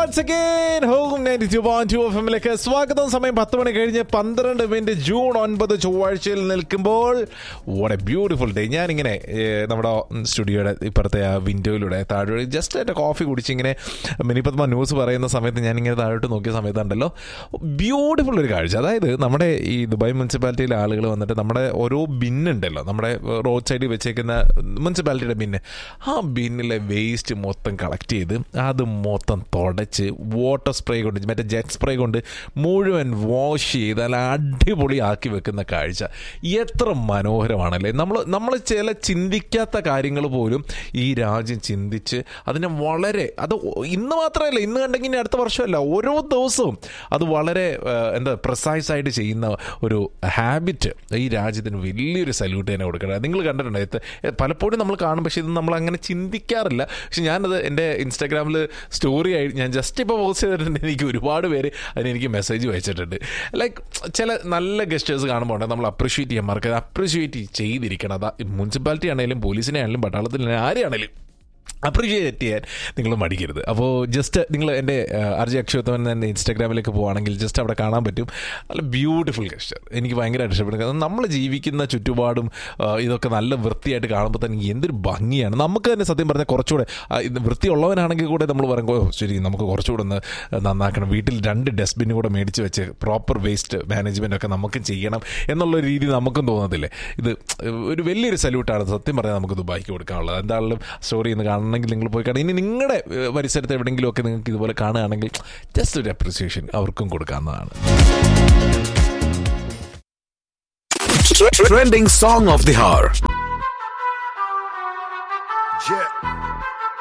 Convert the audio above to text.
once again home ninety two point two F എമ്മിലേക്ക് സ്വാഗതം സമയം പത്ത് മണി കഴിഞ്ഞ് പന്ത്രണ്ട് മിനിറ്റ് ജൂൺ ഒൻപത് ചൊവ്വാഴ്ചയിൽ നിൽക്കുമ്പോൾ വാട്ട് എ ബ്യൂട്ടിഫുൾ ഡേ ഞാനിങ്ങനെ ഏഹ്, നമ്മുടെ സ്റ്റുഡിയോയുടെ ഇപ്പുറത്തെ ആ വിൻഡോയിലൂടെ താഴെ ജസ്റ്റ് എൻ്റെ കോഫി കുടിച്ച് ഇങ്ങനെ മിനിപ്പത്മ ന്യൂസ് പറയുന്ന സമയത്ത് ഞാനിങ്ങനെ താഴോട്ട് നോക്കിയ സമയത്തുണ്ടല്ലോ ബ്യൂട്ടിഫുൾ ഒരു കാഴ്ച അതായത് നമ്മുടെ ഈ ദുബായ് മുനിസിപ്പാലിറ്റിയിലെ ആളുകൾ വന്നിട്ട് നമ്മുടെ ഓരോ ബിന്നുണ്ടല്ലോ നമ്മുടെ റോഡ് സൈഡിൽ വെച്ചേക്കുന്ന മുനിസിപ്പാലിറ്റിയുടെ ബിന്ന് ആ ബിന്നിലെ വേസ്റ്റ് മൊത്തം കളക്ട് ചെയ്ത് അത് മൊത്തം തുടച്ച് വാട്ടർ സ്പ്രേ കൊണ്ട് മറ്റേ ജെറ്റ് സ്പ്രേ കൊണ്ട് മുഴുവൻ വാഷ് ചെയ്ത് അല്ല അടിപൊളി ആക്കി വെക്കുന്ന കാഴ്ച എത്ര മനോഹരമാണല്ലേ നമ്മൾ നമ്മൾ ചില ചിന്തിക്കാത്ത കാര്യങ്ങൾ പോലും ഈ രാജ്യം ചിന്തിച്ച് അതിനെ വളരെ അത് ഇന്ന് മാത്രമല്ല ഇന്ന് കണ്ടെങ്കിൽ ഇനി അടുത്ത വർഷമല്ല ഓരോ ദിവസവും അത് വളരെ ആ, എന്താ പ്രിസൈസ് ആയിട്ട് ചെയ്യുന്ന ഒരു ഹാബിറ്റ് ഈ രാജ്യത്തിന് വലിയൊരു സല്യൂട്ട് തന്നെ കൊടുക്കണം നിങ്ങൾ കണ്ടിട്ടുണ്ടോ ഇത് പലപ്പോഴും നമ്മൾ കാണും പക്ഷേ ഇത് നമ്മൾ അങ്ങനെ ചിന്തിക്കാറില്ല പക്ഷെ ഞാനത് എൻ്റെ ഇൻസ്റ്റാഗ്രാമിൽ സ്റ്റോറി ആയി ഞാൻ ജസ്റ്റ് ഇപ്പോൾ പോസ്റ്റ് ചെയ്തിട്ടുണ്ട് എനിക്ക് ഒരുപാട് പേര് അതിന് എനിക്ക് മെസ്സേജ് അയച്ചിട്ടുണ്ട് ലൈക്ക് ചില നല്ല ഗസ്റ്റേഴ്സ് കാണുമ്പോൾ ഉണ്ട് നമ്മൾ അപ്രിഷ്യേറ്റ് ചെയ്യാൻ മറക്കരുത് അപ്രിഷ്യേറ്റ് ചെയ്തിരിക്കണം അതാ മുനിസിപ്പാലിറ്റി ആണെങ്കിലും പോലീസിനെ ആണെങ്കിലും പട്ടാളത്തിൽ ആരെയാണെങ്കിലും അപ്രീഷിയേറ്റ് ചെയ്യാൻ നിങ്ങൾ മടിക്കരുത് അപ്പോൾ ജസ്റ്റ് നിങ്ങൾ എൻ്റെ അർജി അക്ഷയത്വൻ എൻ്റെ ഇൻസ്റ്റാഗ്രാമിലേക്ക് പോവുകയാണെങ്കിൽ ജസ്റ്റ് അവിടെ കാണാൻ പറ്റും നല്ല ബ്യൂട്ടിഫുൾ ഗസ്റ്റർ എനിക്ക് ഭയങ്കരമായിട്ട് ഇഷ്ടപ്പെടും കാരണം നമ്മൾ ജീവിക്കുന്ന ചുറ്റുപാടും ആ, ഇതൊക്കെ നല്ല വൃത്തിയായിട്ട് കാണുമ്പോൾ തന്നെ എന്തൊരു ഭംഗിയാണ് നമുക്ക് തന്നെ സത്യം പറഞ്ഞാൽ കുറച്ചുകൂടെ ആ, ഇത് വൃത്തിയുള്ളവനാണെങ്കിൽ കൂടെ നമ്മൾ പറയുമ്പോൾ "ഓ, ശരി നമുക്ക് കുറച്ചുകൂടെ ഒന്ന് നന്നാക്കണം വീട്ടിൽ രണ്ട് ഡസ്റ്റ്ബിൻ കൂടെ മേടിച്ച് വെച്ച് പ്രോപ്പർ വേസ്റ്റ് മാനേജ്മെൻ്റ് ഒക്കെ നമുക്ക് ചെയ്യണം എന്നുള്ള ഒരു രീതി നമുക്കും തോന്നത്തില്ലേ ഇത് ഒരു വലിയൊരു സല്യൂട്ടാണ് സത്യം പറഞ്ഞാൽ നമുക്ക് ദുബായിക്ക് കൊടുക്കാനുള്ളത് എന്താണെങ്കിലും സ്റ്റോറി ഇന്ന് കാണണമെങ്കിൽ നിങ്ങൾ പോയി കാണാം ഇനി നിങ്ങളുടെ ഏഹ്, പരിസരത്ത് എവിടെയെങ്കിലും ഒക്കെ നിങ്ങൾക്ക് ഇതുപോലെ കാണുകയാണെങ്കിൽ ജസ്റ്റ് ഒരു അപ്രിസിയേഷൻ അവർക്കും കൊടുക്കാവുന്നതാണ് Trending song of the hour. Yeah.